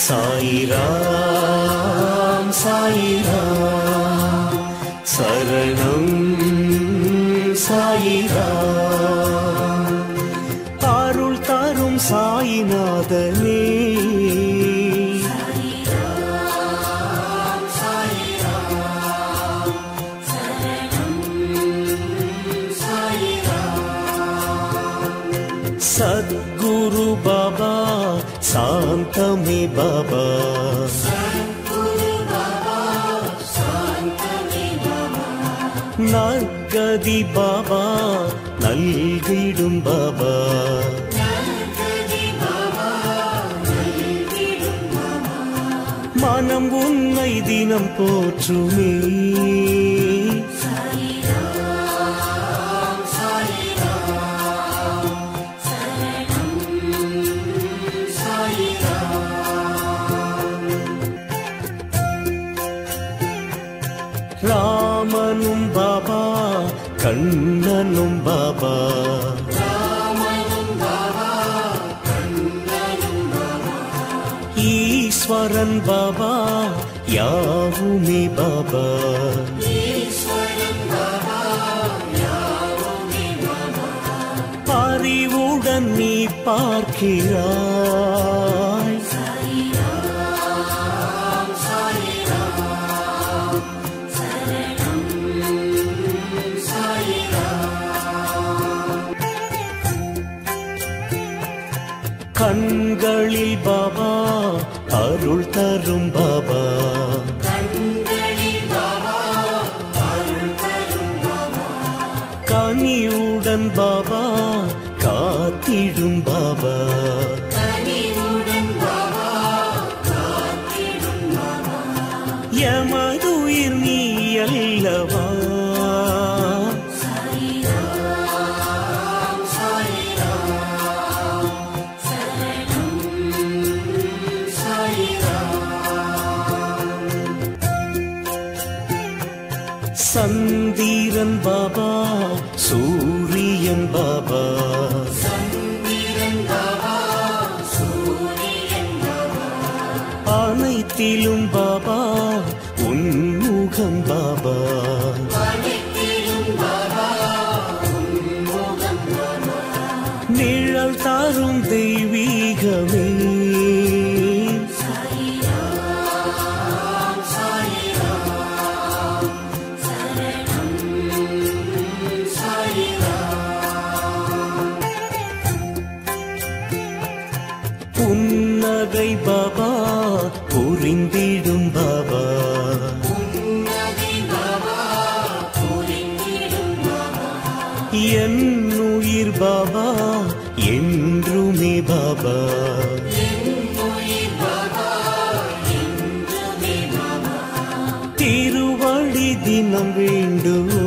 சாயிராம் சாயிராம் சரணம் சாயிராம் அருள் தரும் சாயிநாதனே சத்குரு பாபா சாந்தமே பாபா நற்கதி பாபா நல்கிடும் பாபா மனம் உன்னை தினம் போற்றுமே ராமனும் பாபா கண்ணனும் பாபா ஈஸ்வரன் பாபா யாவுமே பாபா அறிவுடன் நீ பார்க்கிறாய் கண்களில் பாபா அருள் தரும் பாபா கனியுடன் பாபா காத்திடும் பாபா எமதுயிர் நீ அல்லவா சந்திரன் பாபா சூரியன் பாபா அனைத்திலும் பாபா உன்முகம் பாபா நிழல் தாரும் தெய்வீகமே புன்னகை பாபா புரிந்திடும் பாபா என் உயிர் பாபா என்றுமே பாபா திருவடி தினம் வேண்டுவோம்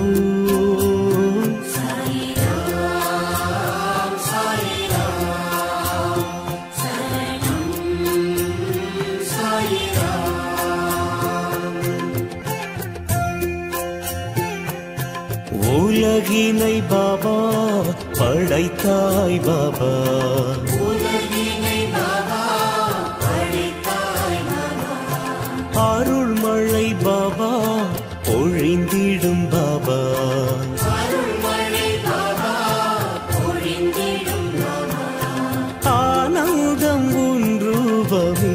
உலகினை பாபா படைத்தாய் பாபா அருள்மழை பாபா பொழிந்திடும் பாபா ஆனந்தம் ஒன்றுபவே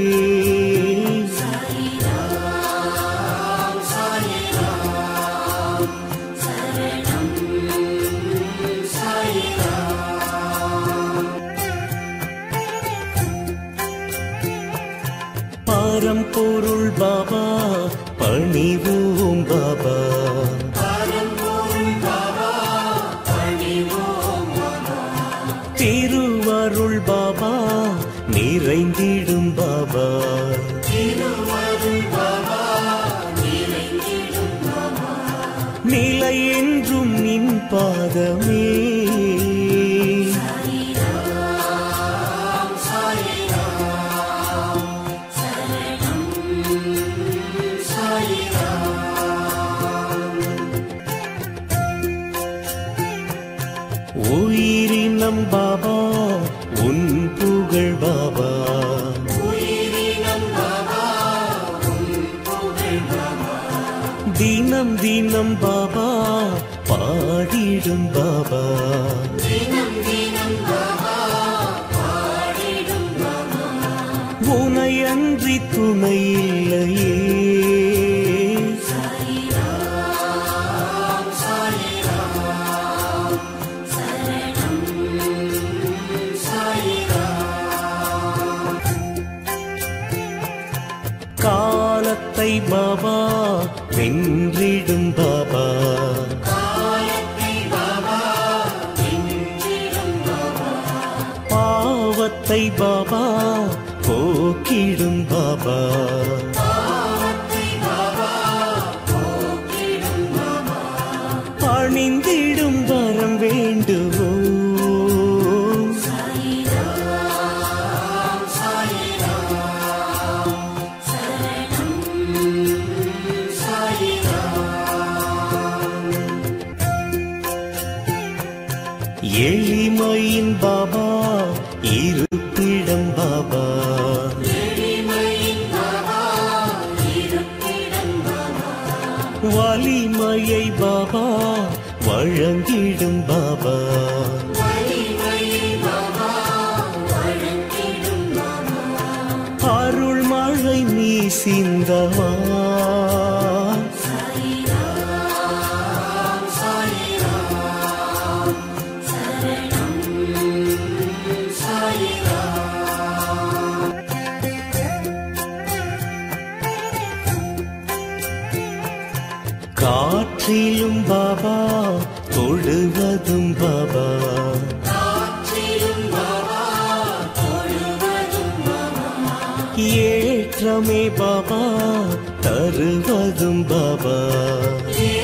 பரம்பொருள் பாபா பணிவோம் பாபா திருவருள் பாபா நிறைந்திடும் பாபா நிலை என்றும் நின் பாதமே உயிரினம் பாபா உன் புகழ் பாபா தினம் பாபா பாடிடும் பாபா உனையன்றி துணை இல்லையே காலத்தை பாபா வென்றிடும் பாபா பாவத்தை பாபா போக்கிடும் பாபா பணிந்திடும் வரம் வேண்டுவோ எளிமையின் பாபா இருப்பிடம் பாபா வலிமையை பாபா வழங்கிடும் பாபா அருள் மழை நீ சிந்தவா காற்றிலும் பாபா தொழுவதும் பாபா ஏற்றமே பாபா தருவதும் பாபா